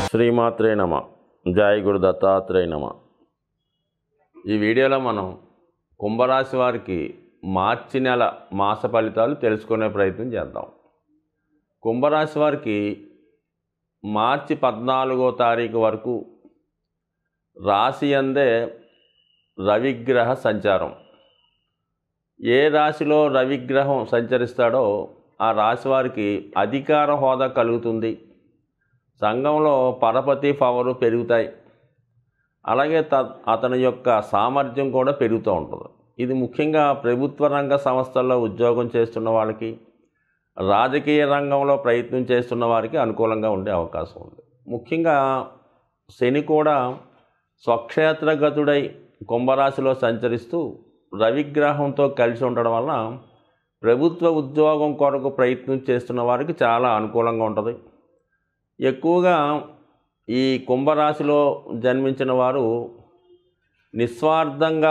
శ్రీమాత్రే నమ జయ గురు దత్తాత్రేయ నమ ఈ వీడియోలో మనం కుంభరాశి వారికి మార్చి నెల మాస ఫలితాలు తెలుసుకునే ప్రయత్నం చేద్దాం కుంభరాశి వారికి మార్చి పద్నాలుగో తారీఖు వరకు రాశి అందే రవిగ్రహ సంచారం ఏ రాశిలో రవిగ్రహం సంచరిస్తాడో ఆ రాశి వారికి అధికార హోదా కలుగుతుంది సంఘంలో పరపతి పవరు పెరుగుతాయి అలాగే త అతని యొక్క సామర్థ్యం కూడా పెరుగుతూ ఉంటుంది ఇది ముఖ్యంగా ప్రభుత్వ రంగ సంస్థల్లో ఉద్యోగం చేస్తున్న వాళ్ళకి రాజకీయ రంగంలో ప్రయత్నం చేస్తున్న వారికి అనుకూలంగా ఉండే అవకాశం ఉంది ముఖ్యంగా శని కూడా స్వక్షేత్రగతుడై కుంభరాశిలో సంచరిస్తూ రవిగ్రహంతో కలిసి ఉండడం వలన ప్రభుత్వ ఉద్యోగం కొరకు ప్రయత్నం చేస్తున్న వారికి చాలా అనుకూలంగా ఉంటుంది ఎక్కువగా ఈ కుంభరాశిలో జన్మించిన వారు నిస్వార్థంగా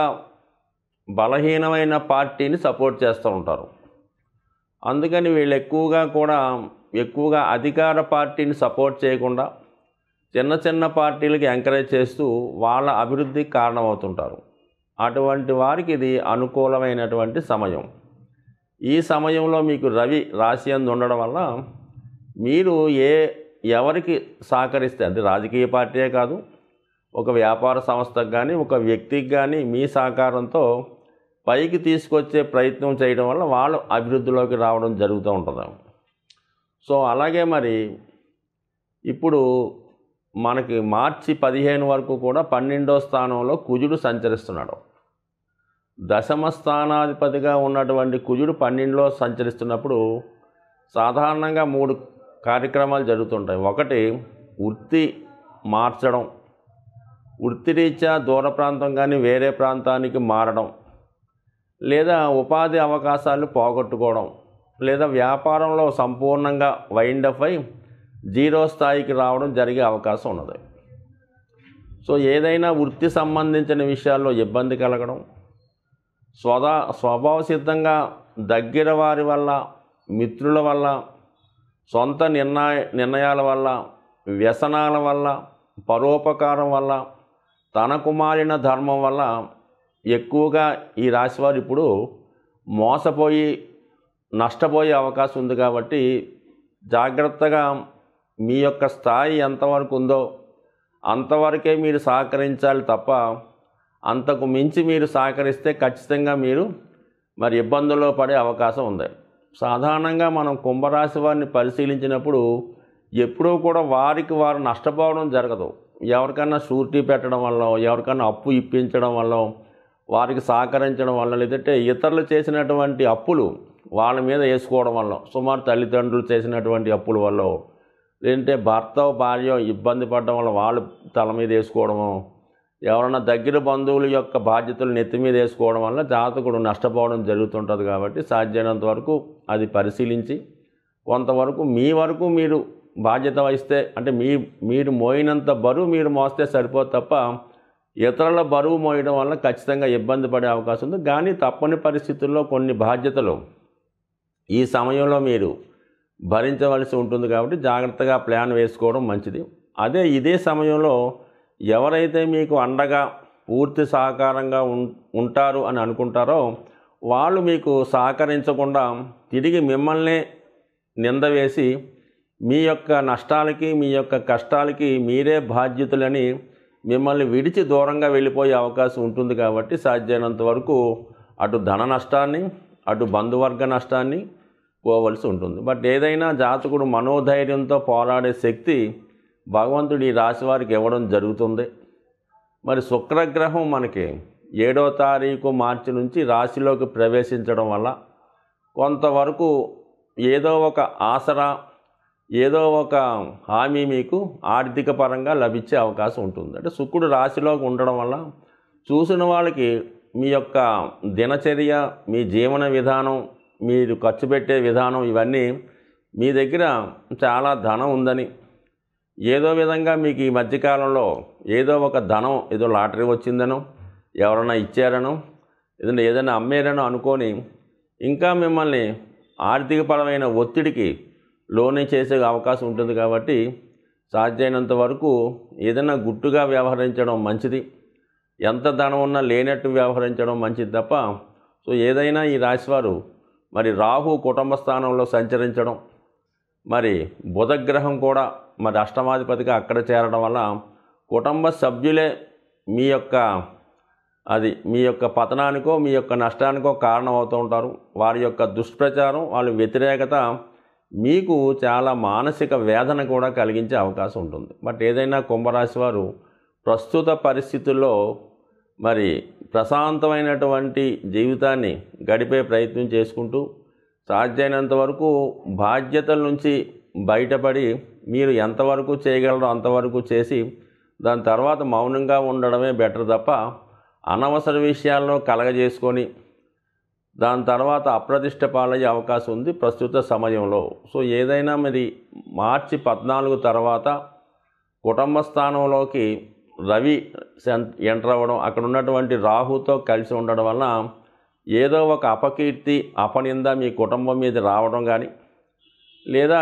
బలహీనమైన పార్టీని సపోర్ట్ చేస్తూ ఉంటారు అందుకని వీళ్ళు ఎక్కువగా కూడా ఎక్కువగా అధికార పార్టీని సపోర్ట్ చేయకుండా చిన్న చిన్న పార్టీలకి ఎంకరేజ్ చేస్తూ వాళ్ళ అభివృద్ధికి కారణమవుతుంటారు అటువంటి వారికి ఇది అనుకూలమైనటువంటి సమయం ఈ సమయంలో మీకు రవి రాశి అందు ఉండడం వల్ల మీరు ఏ ఎవరికి సహకరిస్తే అంటే రాజకీయ పార్టీయే కాదు ఒక వ్యాపార సంస్థకు కానీ ఒక వ్యక్తికి కానీ మీ సహకారంతో పైకి తీసుకొచ్చే ప్రయత్నం చేయడం వల్ల వాళ్ళు అభివృద్ధిలోకి రావడం జరుగుతూ ఉంటుంది సో అలాగే మరి ఇప్పుడు మనకి మార్చి పదిహేను వరకు కూడా పన్నెండో స్థానంలో కుజుడు సంచరిస్తున్నాడు దశమ స్థానాధిపతిగా ఉన్నటువంటి కుజుడు పన్నెండులో సంచరిస్తున్నప్పుడు సాధారణంగా మూడు కార్యక్రమాలు జరుగుతుంటాయి ఒకటి వృత్తి మార్చడం వృత్తిరీత్యా దూర ప్రాంతం కానీ వేరే ప్రాంతానికి మారడం లేదా ఉపాధి అవకాశాలు పోగొట్టుకోవడం లేదా వ్యాపారంలో సంపూర్ణంగా వైండప్ అయి జీరో స్థాయికి రావడం జరిగే అవకాశం ఉన్నది సో ఏదైనా వృత్తి సంబంధించిన విషయాల్లో ఇబ్బంది కలగడం స్వదా స్వభావ సిద్ధంగా దగ్గర వారి వల్ల మిత్రుల వల్ల సొంత నిర్ణయ నిర్ణయాల వల్ల వ్యసనాల వల్ల పరోపకారం వల్ల తనకు మారిన ధర్మం వల్ల ఎక్కువగా ఈ రాశివారు ఇప్పుడు మోసపోయి నష్టపోయే అవకాశం ఉంది కాబట్టి జాగ్రత్తగా మీ యొక్క స్థాయి ఎంతవరకు ఉందో అంతవరకే మీరు సహకరించాలి తప్ప అంతకు మించి మీరు సహకరిస్తే ఖచ్చితంగా మీరు మరి ఇబ్బందుల్లో పడే అవకాశం ఉంది సాధారణంగా మనం కుంభరాశి వారిని పరిశీలించినప్పుడు ఎప్పుడూ కూడా వారికి వారు నష్టపోవడం జరగదు ఎవరికైనా షూరిటీ పెట్టడం వల్ల ఎవరికైనా అప్పు ఇప్పించడం వల్ల వారికి సహకరించడం వల్ల లేదంటే ఇతరులు చేసినటువంటి అప్పులు వాళ్ళ మీద వేసుకోవడం వల్ల సుమారు తల్లిదండ్రులు చేసినటువంటి అప్పుల వల్ల లేదంటే భర్త భార్య ఇబ్బంది పడడం వల్ల వాళ్ళు తల మీద వేసుకోవడము ఎవరైనా దగ్గర బంధువుల యొక్క బాధ్యతలు నెత్తి మీద వేసుకోవడం వల్ల జాతకుడు నష్టపోవడం జరుగుతుంటుంది కాబట్టి సాధ్యమైనంత వరకు అది పరిశీలించి కొంతవరకు మీ వరకు మీరు బాధ్యత వహిస్తే అంటే మీ మీరు మోయినంత బరువు మీరు మోస్తే సరిపోదు తప్ప ఇతరుల బరువు మోయడం వల్ల ఖచ్చితంగా ఇబ్బంది పడే అవకాశం ఉంది కానీ తప్పని పరిస్థితుల్లో కొన్ని బాధ్యతలు ఈ సమయంలో మీరు భరించవలసి ఉంటుంది కాబట్టి జాగ్రత్తగా ప్లాన్ వేసుకోవడం మంచిది అదే ఇదే సమయంలో ఎవరైతే మీకు అండగా పూర్తి సహకారంగా ఉం ఉంటారు అని అనుకుంటారో వాళ్ళు మీకు సహకరించకుండా తిరిగి మిమ్మల్ని నింద వేసి మీ యొక్క నష్టాలకి మీ యొక్క కష్టాలకి మీరే బాధ్యతలని మిమ్మల్ని విడిచి దూరంగా వెళ్ళిపోయే అవకాశం ఉంటుంది కాబట్టి సాధ్యమైనంత వరకు అటు ధన నష్టాన్ని అటు బంధువర్గ నష్టాన్ని పోవలసి ఉంటుంది బట్ ఏదైనా జాతకుడు మనోధైర్యంతో పోరాడే శక్తి భగవంతుడు ఈ రాశి వారికి ఇవ్వడం జరుగుతుంది మరి శుక్రగ్రహం మనకి ఏడో తారీఖు మార్చి నుంచి రాశిలోకి ప్రవేశించడం వల్ల కొంతవరకు ఏదో ఒక ఆసరా ఏదో ఒక హామీ మీకు ఆర్థిక పరంగా లభించే అవకాశం ఉంటుంది అంటే శుక్రుడు రాశిలోకి ఉండడం వల్ల చూసిన వాళ్ళకి మీ యొక్క దినచర్య మీ జీవన విధానం మీరు ఖర్చు పెట్టే విధానం ఇవన్నీ మీ దగ్గర చాలా ధనం ఉందని ఏదో విధంగా మీకు ఈ మధ్యకాలంలో ఏదో ఒక ధనం ఏదో లాటరీ వచ్చిందనో ఎవరైనా ఇచ్చారనో ఏదైనా ఏదైనా అమ్మేరనో అనుకొని ఇంకా మిమ్మల్ని ఆర్థికపరమైన ఒత్తిడికి లోనే చేసే అవకాశం ఉంటుంది కాబట్టి సాధ్యమైనంత వరకు ఏదైనా గుట్టుగా వ్యవహరించడం మంచిది ఎంత ధనం ఉన్నా లేనట్టు వ్యవహరించడం మంచిది తప్ప సో ఏదైనా ఈ రాశివారు మరి రాహు కుటుంబ స్థానంలో సంచరించడం మరి బుధగ్రహం కూడా మరి అష్టమాధిపతిగా అక్కడ చేరడం వల్ల కుటుంబ సభ్యులే మీ యొక్క అది మీ యొక్క పతనానికో మీ యొక్క నష్టానికో కారణం అవుతూ ఉంటారు వారి యొక్క దుష్ప్రచారం వాళ్ళ వ్యతిరేకత మీకు చాలా మానసిక వేదన కూడా కలిగించే అవకాశం ఉంటుంది బట్ ఏదైనా కుంభరాశి వారు ప్రస్తుత పరిస్థితుల్లో మరి ప్రశాంతమైనటువంటి జీవితాన్ని గడిపే ప్రయత్నం చేసుకుంటూ సాధ్యమైనంత వరకు బాధ్యతల నుంచి బయటపడి మీరు ఎంతవరకు చేయగలరో అంతవరకు చేసి దాని తర్వాత మౌనంగా ఉండడమే బెటర్ తప్ప అనవసర విషయాల్లో కలగజేసుకొని దాని తర్వాత అప్రతిష్ట పాలయ్యే అవకాశం ఉంది ప్రస్తుత సమయంలో సో ఏదైనా మరి మార్చి పద్నాలుగు తర్వాత కుటుంబ స్థానంలోకి రవి సెన్- ఎంటర్ అవ్వడం అక్కడ ఉన్నటువంటి రాహుతో కలిసి ఉండడం వల్ల ఏదో ఒక అపకీర్తి అపనింద మీ కుటుంబం మీద రావడం కానీ లేదా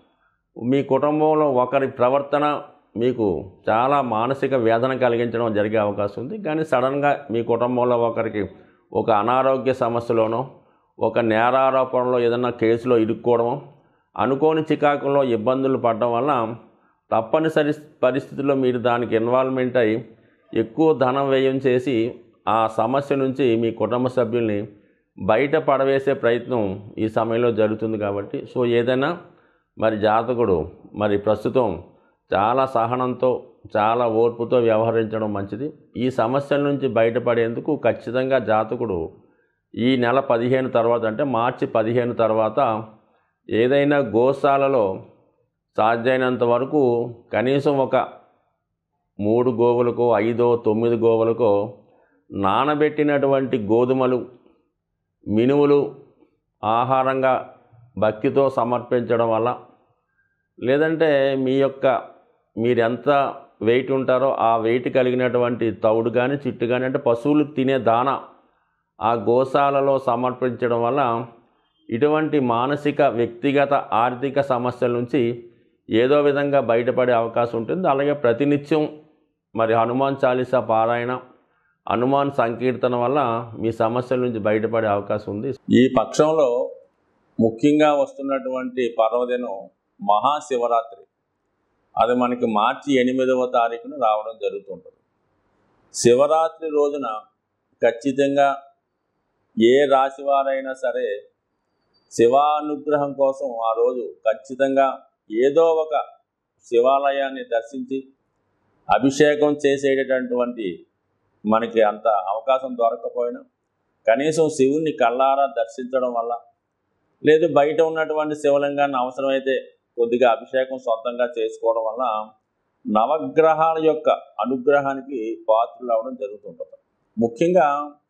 మీ కుటుంబంలో ఒకరి ప్రవర్తన మీకు చాలా మానసిక వేదన కలిగించడం జరిగే అవకాశం ఉంది కానీ సడన్గా మీ కుటుంబంలో ఒకరికి ఒక అనారోగ్య సమస్యలోనో ఒక నేరారోపణలో ఏదైనా కేసులో ఇరుక్కోవడమో అనుకోని చికాకులో ఇబ్బందులు పడడం వల్ల తప్పనిసరి పరిస్థితుల్లో మీరు దానికి ఇన్వాల్వ్మెంట్ అయ్యి ఎక్కువ ధనం వ్యయం చేసి ఆ సమస్య నుంచి మీ కుటుంబ సభ్యుల్ని బయట పడవేసే ప్రయత్నం ఈ సమయంలో జరుగుతుంది కాబట్టి సో ఏదైనా మరి జాతకుడు మరి ప్రస్తుతం చాలా సహనంతో చాలా ఓర్పుతో వ్యవహరించడం మంచిది ఈ సమస్యల నుంచి బయటపడేందుకు ఖచ్చితంగా జాతకుడు ఈ నెల పదిహేను తర్వాత అంటే మార్చి పదిహేను తర్వాత ఏదైనా గోశాలలో సాధ్యమైనంత వరకు కనీసం ఒక మూడు గోవులకో ఐదో తొమ్మిది గోవులకో నానబెట్టినటువంటి గోధుమలు మినువులు ఆహారంగా భక్తితో సమర్పించడం వల్ల లేదంటే మీ యొక్క మీరు ఎంత వెయిట్ ఉంటారో ఆ వెయిట్ కలిగినటువంటి తౌడు కానీ చిట్టు కానీ అంటే పశువులు తినే దాన ఆ గోశాలలో సమర్పించడం వల్ల ఇటువంటి మానసిక వ్యక్తిగత ఆర్థిక సమస్యల నుంచి ఏదో విధంగా బయటపడే అవకాశం ఉంటుంది అలాగే ప్రతినిత్యం మరి హనుమాన్ చాలీసా పారాయణ హనుమాన్ సంకీర్తన వల్ల మీ సమస్యల నుంచి బయటపడే అవకాశం ఉంది ఈ పక్షంలో ముఖ్యంగా వస్తున్నటువంటి పర్వదినం మహాశివరాత్రి అది మనకి మార్చి ఎనిమిదవ తారీఖున రావడం జరుగుతుంటుంది శివరాత్రి రోజున ఖచ్చితంగా ఏ రాశి వారైనా సరే శివానుగ్రహం కోసం ఆ రోజు ఖచ్చితంగా ఏదో ఒక శివాలయాన్ని దర్శించి అభిషేకం చేసేటటువంటి మనకి అంత అవకాశం దొరకకపోయినా కనీసం శివుణ్ణి కళ్ళారా దర్శించడం వల్ల లేదు బయట ఉన్నటువంటి శివలింగాన్ని అవసరమైతే కొద్దిగా అభిషేకం సొంతంగా చేసుకోవడం వల్ల నవగ్రహాల యొక్క అనుగ్రహానికి పాత్రలు అవడం జరుగుతుంటుంది ముఖ్యంగా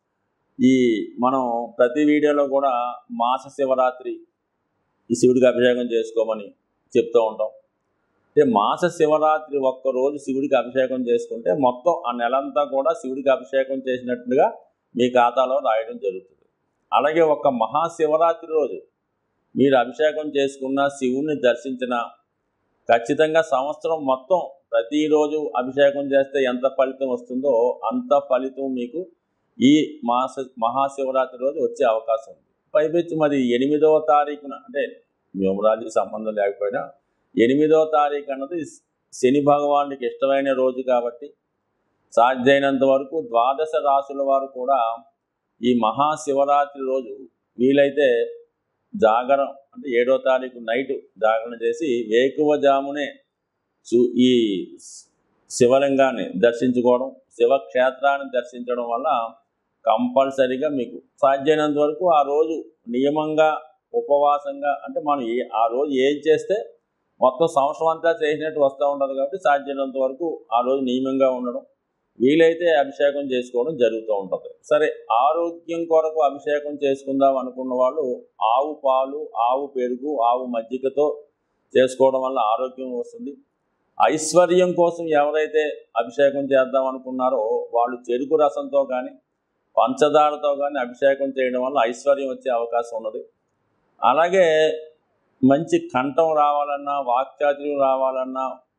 ఈ మనం ప్రతి వీడియోలో కూడా మాస శివరాత్రి ఈ శివుడికి అభిషేకం చేసుకోమని చెప్తూ ఉంటాం అంటే మాస శివరాత్రి ఒక్కరోజు శివుడికి అభిషేకం చేసుకుంటే మొత్తం ఆ నెలంతా కూడా శివుడికి అభిషేకం చేసినట్టుగా మీ ఖాతాలో రాయడం జరుగుతుంది అలాగే ఒక మహాశివరాత్రి రోజు మీరు అభిషేకం చేసుకున్న శివుణ్ణి దర్శించిన ఖచ్చితంగా సంవత్సరం మొత్తం ప్రతిరోజు అభిషేకం చేస్తే ఎంత ఫలితం వస్తుందో అంత ఫలితం మీకు ఈ మాస మహాశివరాత్రి రోజు వచ్చే అవకాశం ఉంది పైపెచ్చి మరి ఎనిమిదవ తారీఖున అంటే న్యూమరాలజీకి సంబంధం లేకపోయినా ఎనిమిదవ తారీఖు అన్నది శని భగవానుడికి ఇష్టమైన రోజు కాబట్టి సాధ్యమైనంత వరకు ద్వాదశ రాసుల వారు కూడా ఈ మహాశివరాత్రి రోజు వీలైతే జాగరం అంటే ఏడో తారీఖు నైట్ జాగరణ చేసి వేకువజామునే సు- ఈ శివలింగాన్ని దర్శించుకోవడం శివక్షేత్రాన్ని దర్శించడం వల్ల కంపల్సరీగా మీకు సాధ్యమైనంత వరకు ఆ రోజు నియమంగా ఉపవాసంగా అంటే మనం ఏ ఆ రోజు ఏం చేస్తే మొత్తం సంవత్సరం అంతా చేసినట్టు వస్తూ ఉంటుంది కాబట్టి సాధ్యమైనంత వరకు ఆ రోజు నియమంగా ఉండడం వీలైతే అభిషేకం చేసుకోవడం జరుగుతూ ఉంటుంది సరే ఆరోగ్యం కొరకు అభిషేకం చేసుకుందాం అనుకున్న వాళ్ళు ఆవు పాలు ఆవు పెరుగు ఆవు మజ్జిగతో చేసుకోవడం వల్ల ఆరోగ్యం వస్తుంది ఐశ్వర్యం కోసం ఎవరైతే అభిషేకం చేద్దాం అనుకున్నారో వాళ్ళు చెరుకు రసంతో కానీ పంచదారతో కానీ అభిషేకం చేయడం వల్ల ఐశ్వర్యం వచ్చే అవకాశం ఉన్నది అలాగే మంచి కంఠం రావాలన్నా వాక్చాతుర్యం రావాలన్నా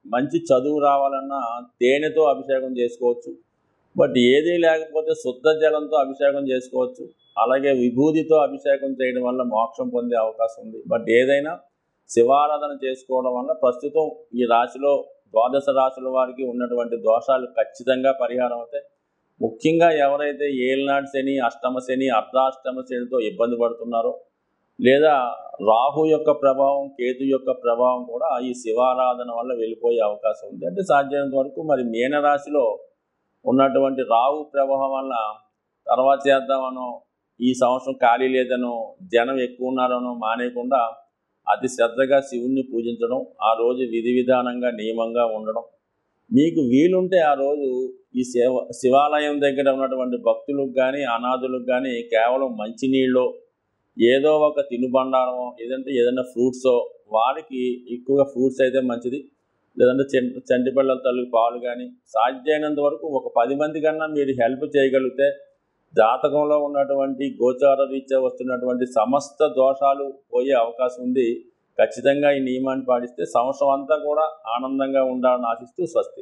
మంచి చదువు రావాలన్నా తేనెతో అభిషేకం చేసుకోవచ్చు బట్ ఏదీ లేకపోతే శుద్ధ జలంతో అభిషేకం చేసుకోవచ్చు అలాగే విభూతితో అభిషేకం చేయడం వల్ల మోక్షం పొందే అవకాశం ఉంది బట్ ఏదైనా శివారాధన చేసుకోవడం వల్ల ప్రస్తుతం ఈ రాశిలో ద్వాదశ రాశుల వారికి ఉన్నటువంటి దోషాలు ఖచ్చితంగా పరిహారం అవుతాయి ముఖ్యంగా ఎవరైతే ఏలినాటి శని అష్టమ శని అర్ధాష్టమ శనితో ఇబ్బంది పడుతున్నారో లేదా రాహు యొక్క ప్రభావం కేతు యొక్క ప్రభావం కూడా ఈ శివారాధన వల్ల వెళ్ళిపోయే అవకాశం ఉంది అంటే సాధ్యమైనంత వరకు మరి మీనరాశిలో ఉన్నటువంటి రాహు ప్రభావం వల్ల తర్వాత చేద్దామనో ఈ సంవత్సరం ఖాళీ లేదనో జనం ఎక్కువ ఉన్నారనో మానేయకుండా అతి శ్రద్ధగా శివుణ్ణి పూజించడం ఆ రోజు విధి విధానంగా నియమంగా ఉండడం మీకు వీలుంటే ఆ రోజు ఈ శివ శివాలయం దగ్గర ఉన్నటువంటి భక్తులకు కానీ అనాథులకు కానీ కేవలం మంచినీళ్ళు ఏదో ఒక తినుబండారమో లేదంటే ఏదైనా ఫ్రూట్సో వారికి ఎక్కువగా ఫ్రూట్స్ అయితే మంచిది లేదంటే చెంటి చంటి పిల్లల తల్లి పాలు కానీ సాధ్యమైనంత వరకు ఒక పది మంది కన్నా మీరు హెల్ప్ చేయగలిగితే జాతకంలో ఉన్నటువంటి గోచార రీత్యా వస్తున్నటువంటి సమస్త దోషాలు పోయే అవకాశం ఉంది ఖచ్చితంగా ఈ నియమాన్ని పాటిస్తే సంవత్సరం అంతా కూడా ఆనందంగా ఉండాలని ఆశిస్తూ స్వస్తి